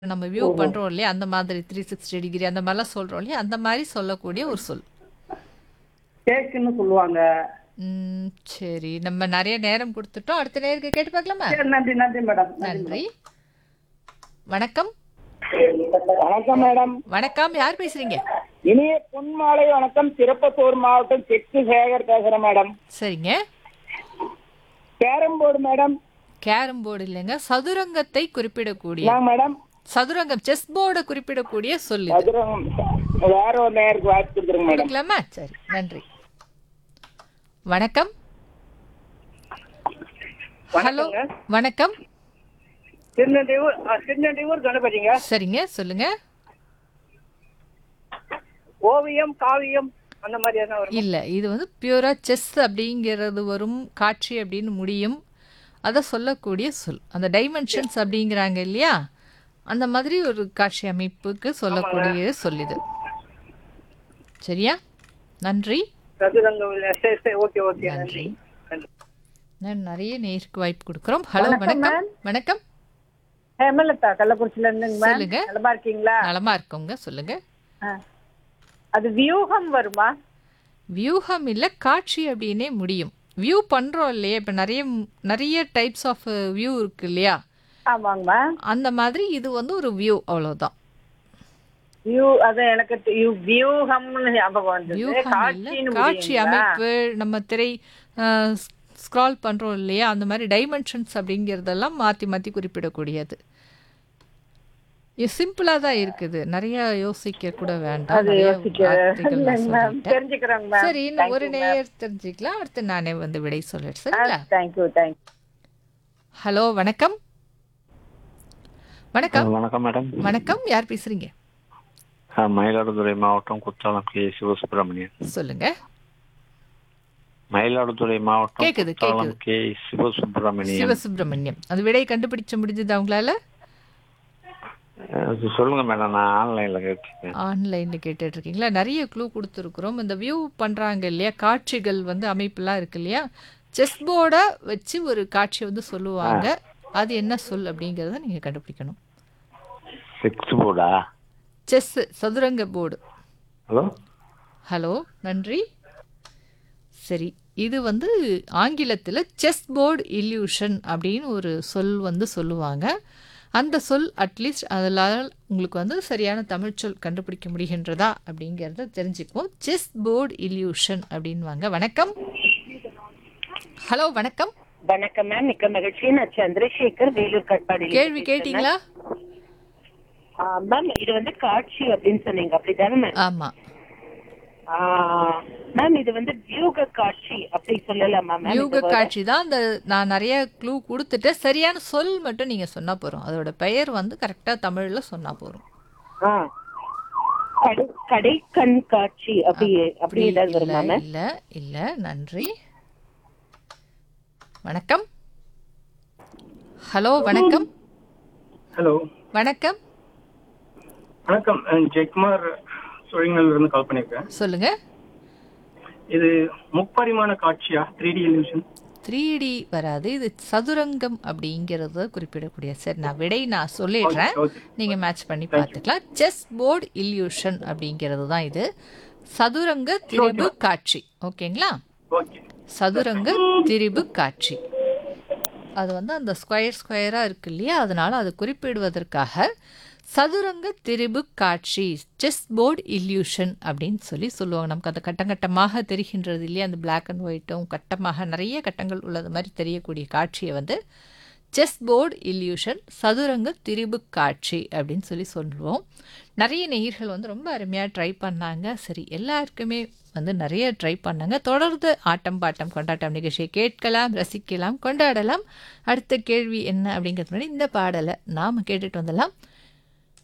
நம்ம வியூ ஓஹோ! பண்றோம் இல்லையா? அந்த மாதிரி 360 டிகிரி அந்த மாரிலாம் சொல்றோம் இல்லையா? அந்த மாரி சொல்லக்கூடிய ஒரு சொல். கேக்குன்னு சொல்லுவாங்க. ம். சரி. நம்ம நெறைய நேரம் குடுத்துட்டோம். அடுத்த நேயருக்கு கேட்டு பார்க்கலாமா? சரி நன்றி நன்றி மேடம். நன்றி நன்றி. மேடம். வணக்கம். வணக்கம் மேடம் வணக்கம். யார் பேசுறீங்க? இனிய பொன்மாலை வணக்கம் திருப்பத்தூர் மாவட்டம் தெற்கு சேகர் பேசுறேன் மேடம் சரிங்க. Carrom board madam carrom board இல்லைங்க. சதுரங்கத்தை குறிப்பிடக்கூடிய நான் மேடம் சதுரங்கம் செஸ் போர்ட குறிப்பிடக்கூடிய சொல் இது. மதுரம் வேற ஒரு நேருக்கு வாய்ப்பு கொடுத்துருங்க மேடம் கொடுக்கலாமா? சரி. நன்றி. வணக்கம். ஹலோ. வணக்கங்க. வணக்கம். திருநெல்வேலூர் ஆ, திருநெல்வேலூர் கணபதிங்க சரிங்க. சொல்லுங்க. ஓவியம் காவியம் அந்த மாதிரி எதனா வரும் இல்ல. இது வந்து பியூரா செஸ் அப்படிங்கிறது வரும். காட்சி அப்படின்னு முடியும். அத சொல்லக்கூடிய சொல். அந்த டைமென்ஷன்ஸ் அப்படிங்கிறாங்க இல்லையா? அந்த மாதிரி ஒரு காட்சி அமைப்புக்கு சொல்லக்கூடிய சொல் இது. சரியா? நன்றி. சதுரங்கம் இல்ல. சரி சரி ஓகே ஓகே நன்றி. நன்றி நன்றி நான் நிறைய நேருக்கு வாய்ப்பு கொடுக்குறோம். ஹலோ வணக்கம், வணக்கம். வணக்கம். ஹேமலதா கள்ளக்குறிச்சில இருந்துங்க மேம் சொல்லுங்க. நலமா இருக்கீங்களா நலமா இருக்கோங்க. சொல்லுங்க. ஆ. அது வியூகம் வருமா வியூகம் இல்ல காட்சி அப்படின்னே முடியும். வியூ பண்றோம் இல்லையா? இப்ப நிறைய நிறைய டைப்ஸ் ஆஃப் வியூ இருக்கு இல்லையா? ஆமாங்க மேம் அந்த மாதிரி இது வந்து ஒரு வியூ அவ்வளவுதான். வியூ அது எனக்கு தெ- யு- வியூகம்னு ஞாபகம் வந்தது வியூகம் இல்ல காட்சின்னு காட்சி முடியுங்களா? அமைப்பு நம்ம திரை ஸ்க்ரால் பண்றோம் இல்லையா? அந்த மாதிரி டைமென்ஷன்ஸ் அப்படிங்கிறதெல்லாம் மாத்தி மாத்தி குறிப்பிடக்கூடியது. இது சிம்பிளா தான் இருக்குது. நிறைய யோசிக்க கூட வேண்டாம். அது நிறைய யோசிக்க வார்த்தைகள் நான் இல்லைங்க மேம் சொல்லிட்டேன். தெரிஞ்சுக்கிறோங்க மேம் சரி இன்னும் ஒரு நேயர் தெரிஞ்சுக்கலாம். அடுத்து நானே வந்து விடை சொல்லிடுறேன். சரிங்களா? தேங்க்யூ தேங்க்யூ ஹலோ வணக்கம். வணக்கம். வணக்கம் மேடம் வணக்கம். யார் பேசுறீங்க? ஆ, மயிலாடுதுறை மாவட்டம் குற்றாலம் கே சிவசுப்பிரமணியன் சொல்லுங்க. மயிலாடுதுறை மாவட்டம் கேக்குது, குற்றாலம் கே சிவசுப்பிரமணியன் சிவசுப்பிரமணியம். அது விடை கண்டுபிடிச்ச முடிஞ்சதா உங்களால? அது சொல்லுங்க மேடம் நான் ஆன்லைன்ல கேட்டிருக்கேன் ஆன்லைன்ல கேட்டுட்டு இருக்கீங்களா? நிறைய க்ளூ கொடுத்துருக்குறோம். இந்த வியூ பண்றாங்க இல்லையா? காட்சிகள் வந்து அமைப்புலாம் இருக்கு இல்லையா? செஸ் போர்ட வச்சு ஒரு காட்சி வந்து சொல்லுவாங்க. அது என்ன சொல் அப்படிங்கறத நீங்க கண்டுபிடிக்கணும். சிக்ஸ் போர்டா செஸ் சதுரங்க போர்டு. ஹலோ ஹலோ நன்றி. சரி இது வந்து ஆங்கிலத்தில் செஸ் போர்டு இல்யூஷன் அப்படின்னு ஒரு சொல் வந்து சொல்லுவாங்க. அந்த சொல் அட்லீஸ்ட் அதில் உங்களுக்கு வந்து சரியான தமிழ் சொல் கண்டுபிடிக்க முடிகின்றதா அப்படிங்கிறத தெரிஞ்சுக்குவோம். செஸ் போர்டு இல்யூஷன் அப்படின்வாங்க. வணக்கம். ஹலோ வணக்கம். வணக்கம் மேம் மிக்க மகிழ்ச்சி நான் சந்திரசேகர் வேலூர் கட்பாடியில கேள்வி கேட்டீங்களா? மேம் இது வந்து காட்சி அப்படின்னு சொன்னீங்க அப்படிதானே மேம் ஆமா. ஆ, மேம் இது வந்து வியூக காட்சி அப்படி சொல்லலாமா மேம் யூக இது வர- காட்சி தான் அந்த நான் நிறைய க்ளூ கொடுத்துட்டு சரியான சொல் மட்டும் நீங்க சொன்னா போறோம். அதோட பெயர் வந்து கரெக்டா தமிழ்ல சொன்னா போறோம். ஆ. கடை கடை கண் காட்சி அப்படி அப்படி ஏதாவது இல்ல வருமா மேம் இல்ல இல்ல நன்றி வணக்கம் ஹலோ வணக்கம் ஹலோ வணக்கம் வணக்கம் நான் ஜெயக்குமார் சுழிங்கல்ல இருந்து கால் பண்ணியிருக்கேன் சொல்லுங்க இது முப்பரிமாண காட்சியா three D illusion three D வராது இது சதுரங்கம் அப்படிங்கறத குறிப்பிடக்கூடிய சரி நான் விடை நான் சொல்லிடுறேன் Okay, okay. நீங்க மேட்ச் பண்ணி பார்த்துக்கலாம் செஸ் போர்டு இல்யூஷன் அப்படிங்கிறது தான் இது சதுரங்க திரிபு காட்சி ஓகேங்களா ஓகே சதுரங்க திரிபு காட்சி அது வந்து அந்த ஸ்கொயர் ஸ்கொயராக இருக்கு இல்லையா அதனால அது குறிப்பிடுவதற்காக சதுரங்க திரிபு காட்சி செஸ் போர்டு இல்யூஷன் அப்படின்னு சொல்லி சொல்லுவாங்க நமக்கு அந்த கட்டம் கட்டமாக தெரிகின்றது இல்லையா அந்த Black அண்ட் ஒயிட்டும் கட்டமாக நிறைய கட்டங்கள் உள்ளது மாதிரி தெரியக்கூடிய காட்சியை வந்து செஸ் போர்டு இல்யூஷன் சதுரங்க திரிபு காட்சி அப்படின்னு சொல்லி சொல்லுவோம் நிறைய நேயர்கள் வந்து ரொம்ப அருமையாக ட்ரை பண்ணாங்க சரி எல்லாருக்குமே வந்து நிறைய ட்ரை பண்ணாங்க தொடர்ந்து ஆட்டம் பாட்டம் கொண்டாட்டம் நிகழ்ச்சியை கேட்கலாம் ரசிக்கலாம் கொண்டாடலாம் அடுத்த கேள்வி என்ன அப்படிங்கிறது முன்னாடி இந்த பாடலை நாம் கேட்டுட்டு வந்துடலாம்